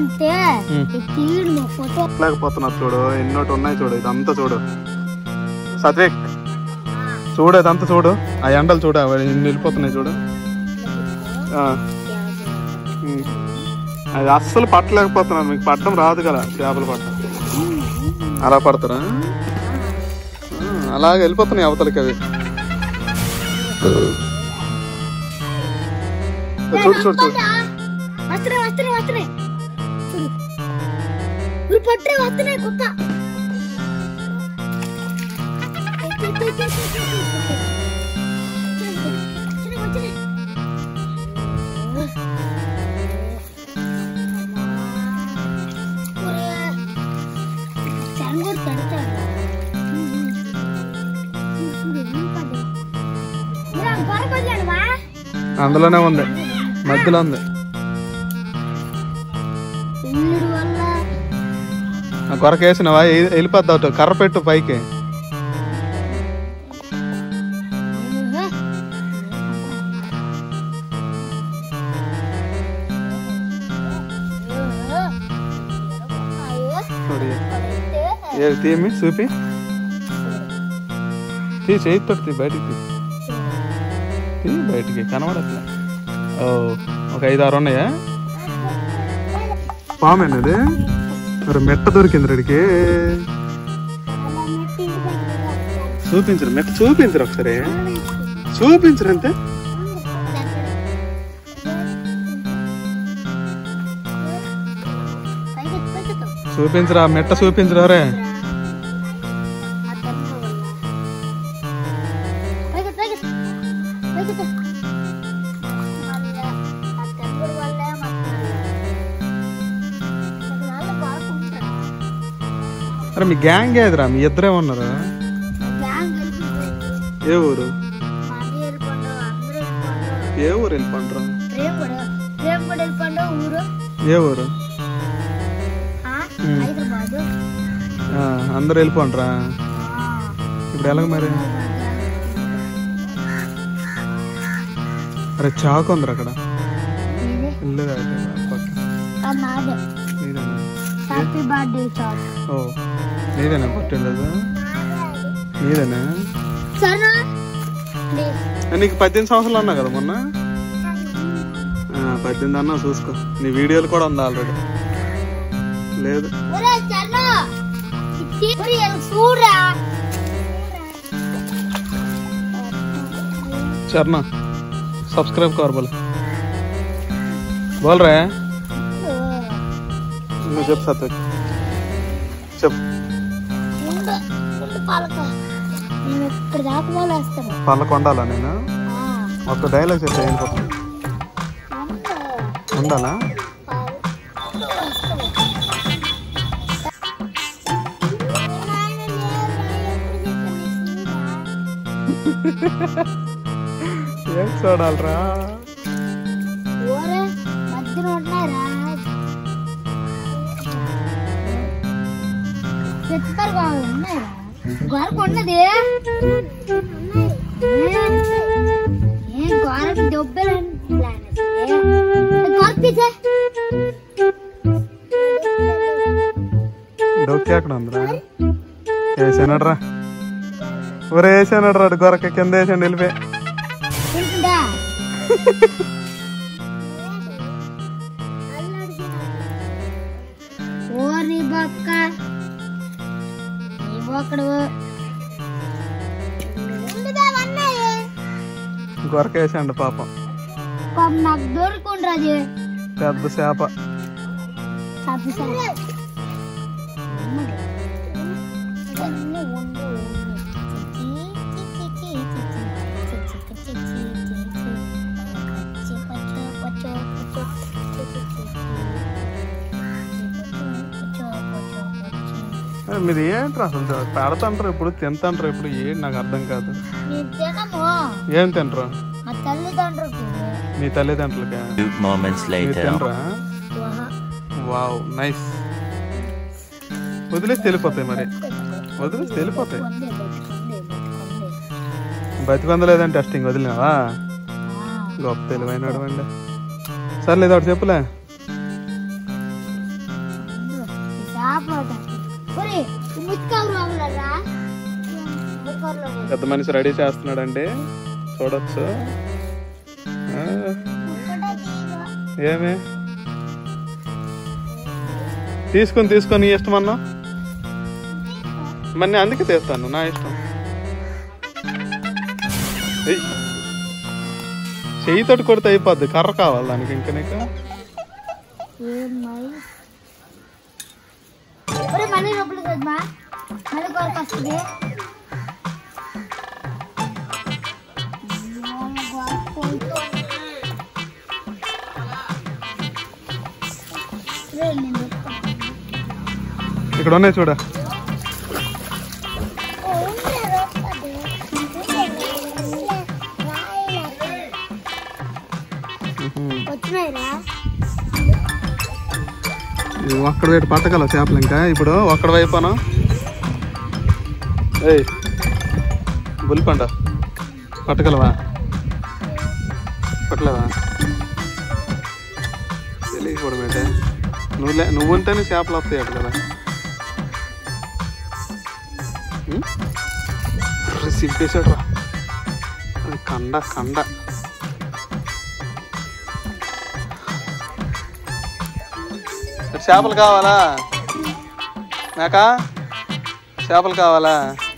అంటే ఉమ్. ఈ తీడు ఫోటో లేకపోతున్నారు చూడు ఎన్నోటి ఉన్నాయి చూడు ఇదంతా చూడు సత్విక్ చూడు ఇదంతా చూడు ఆ ఎండలు చూడు అవి ఇన్ని వెళ్ళిపోతున్నాయి చూడు ఆ, ఉమ్. అది అస్సలు పట్టలేకపోతున్నాను మీకు పట్టడం రాదు కదా చేపలు పట్టడం అలా పడతారా ఆ, అలాగే వెళ్ళిపోతున్నాయి అవతలకి అవి చూడు చూడు చూడు వస్తున్నాయి వస్తున్నాయి వస్తున్నాయి చూడు ఇప్పుడు పట్టే వస్తున్నాయి కుక్క చంగూరు పెడతాడు గొరకొచ్చాడు వా అందులోనే ఉంది మధ్యలో ఉంది ఇల్లుడు వల్ల ఆ కొరక వేసినవా ఎ- వెళ్ళిపోద్ది అటు కర్ర పెట్టు పైకి చూడు ఏ తీమి చూపి తీ చేయితో తీ బయటికి తీ తీ బయటికి కనబడట్లే ఓ ఒక ఐదు ఆరు ఉన్నాయా పామేనది మరి మెట్ట దొరికింది రెడికి చూపించరు మెట్ట చూపించరు ఒకసారి చూపించరు అంతే చూపించరా మెట్ట చూపించరా రే అరే మీ గ్యాంగ్ ఏదిరా మీ ఇద్దరే ఉన్నారు ఏ ఊరు ఏ ఊరు వెళ్ళిపోండ్రా ఊరు ఏ ఊరు హైదరాబాద్ ఆ, అందరు వెళ్ళిపోండ్రా ఇప్పుడు ఎలాగ మరి అరే చాకు ఉందిరా అక్కడ ఇల్లు కాదు, పక్క నాదే నీదేనా హ్యాపీ బర్త్డే చాక్ ఓ నీదేనా పట్టిండదు నీదేనా సరే ఆ, నీకు పద్దెనిమిది సంవత్సరాలు అన్నా కదా మొన్న ఆ, పద్దెనిమిది అన్నా చూసుకో నీ వీడియోలు కూడా ఉంది ఆల్రెడీ లేదు ఒరే చర్ను ఒరే చూడరా చర్ణ సబ్స్క్రైబ్ కవర్ బోల్ బోల్ రే నువ్వు చెప్పు సత్యక్ చెప్పు ఉండు ఉండు పాలక నేను ఇక్కడ దాకా పోలేస్తాను పళ్ళ కొండాలా నేను ఒక డైలాగ్ చెప్పి వెళ్ళిపోతాను ఉండాలా ఏం చూడాలరా ఓరే మధ్యన ఉన్నారా చెప్తారు బాబు ఉన్నారా గొరకు ఉన్నది ఏం గొరకు దొబ్బెలని గొరపితే డొక్కి అక్కడ ఉందిరా వేసానడ్రా ఊరే వేసానడ్రా అటు గొరక కింద వేసాను వెళ్ళిపోయి ఉంటుందా ఓరి బొక్క నీ బొక్కడు గొరక వేసాండి పాపం పాపం నాకు దొరుకుండ్రది పెద్ద చేప తప్పిసరి ఏ, మీది ఏంట్రా అసలు పెడతాంటారు ఇప్పుడు తింటాంటారు ఇప్పుడు ఏంటి నాకు అర్థం కాదు నేను తినము ఏం తింటారు మా తల్లిదండ్రులకి మీ తల్లిదండ్రులకి Two moments మీరు later. తినరా వావ్ నైస్ వదిలేసి వెళ్ళిపోతాయి మరి వదిలేసి వెళ్ళిపోతాయి బతికొందలేదని టెస్టింగ్ వదిలినావా గొప్ప తెలివైనడు అండి సర్లేదు ఒకటి చెప్పులే కూరలో వేసి. పెద్ద మనిషి రెడీ చేస్తున్నాడండి చూడొచ్చు ఆ, ఏమి తీసుకొని తీసుకొని నీ ఇష్టం అన్నా మరి నేను అందుకే తీస్తాను నా ఇష్టం ఏయ్. చెయ్యితోటి కొడితే అయిపోద్ది కర్ర కావాలి దానికి ఇంకా నీకు ఏమై ఒరే మళ్ళీ లోపలికి వద్దా మళ్ళీ కొరకు వస్తుంది రే, నేను చెప్తాను. ఇక్కడ ఉన్నాయి చూడ వచ్చినాయిరా ఇవి ఒక్కడ వైపు పట్టగల చేపలు ఇంకా ఇప్పుడు ఒక్కడ వైపున ఏయ్ బుల్లిపండ పట్టగలవా పట్టలేవా తెలియకూడదు అంటే నువ్వు లే- నువ్వు ఉంటేనే చేపలు వస్తాయి అటు కదా ఉం? అరే, సింపేశాడు రా అది కండ కండ మరి చేపలు కావాలా మేక చేపలు కావాలా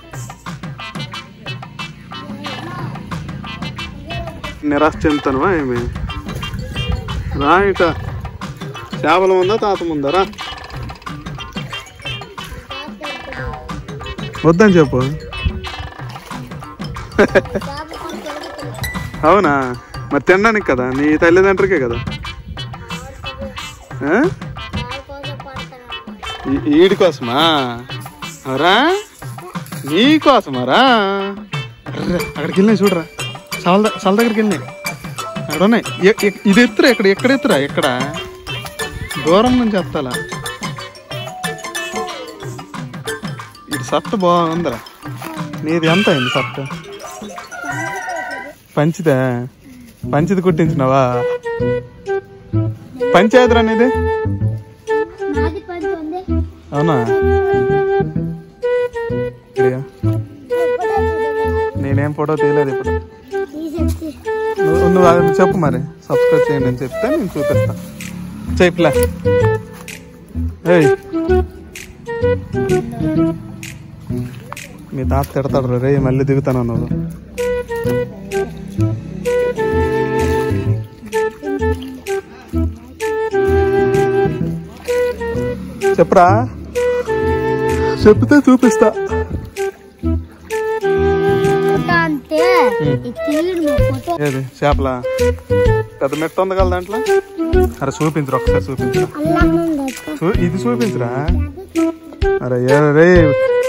నిరాశ చెందుతానువా ఏమి రా ఇట చేపల ముందా తాత ముందా రా వద్దని చెప్పు అవునా మరి తినడానికి కదా నీ తల్లిదండ్రులకే కదా ఆ? ఈ- ఈడి కోసమా అవరా నీ కోసమారా అర్రే, అక్కడికి వెళ్ళినాయి చూడరా సల ద- సల దగ్గరికి వెళ్ళినాయి అక్కడ ఉన్నాయి ఎ- ఎ- ఇది ఎత్తురా ఇక్కడ ఎక్కడ ఎత్తురా ఎక్కడ దూరం నుంచి ఎత్తాలా ఇది సట్టు బాగుందిరా నీది ఎంత అయింది సట్టు పంచిదా పంచిది కుట్టించినావా పంచాయతీరా నీది నాది పని ఉంది అవునా ఇదిగో. నేనేం ఫోటో తీయలేదు ఇప్పుడు తీసేసి నువ్వు నువ్వు అది చెప్పు మరి సబ్స్క్రైబ్ చేయండి అని చెప్తే నేను చూపిస్తా చెప్పలే ఏయ్ మీ తాత తిడతాడు రే మళ్ళీ దిగుతాను నువ్వు చెప్పరా చెప్తే చూపిస్తా ఫోటో అంటే ఈ తీయడు మా ఫోటో ఏది చేపల పెద్ద మెట్ట ఉంది కదా దాంట్లో అరే చూపించరు ఒకసారి చూపించరా అల్లం ఉంది చూ- ఇది చూపించరా అరే ఏ రే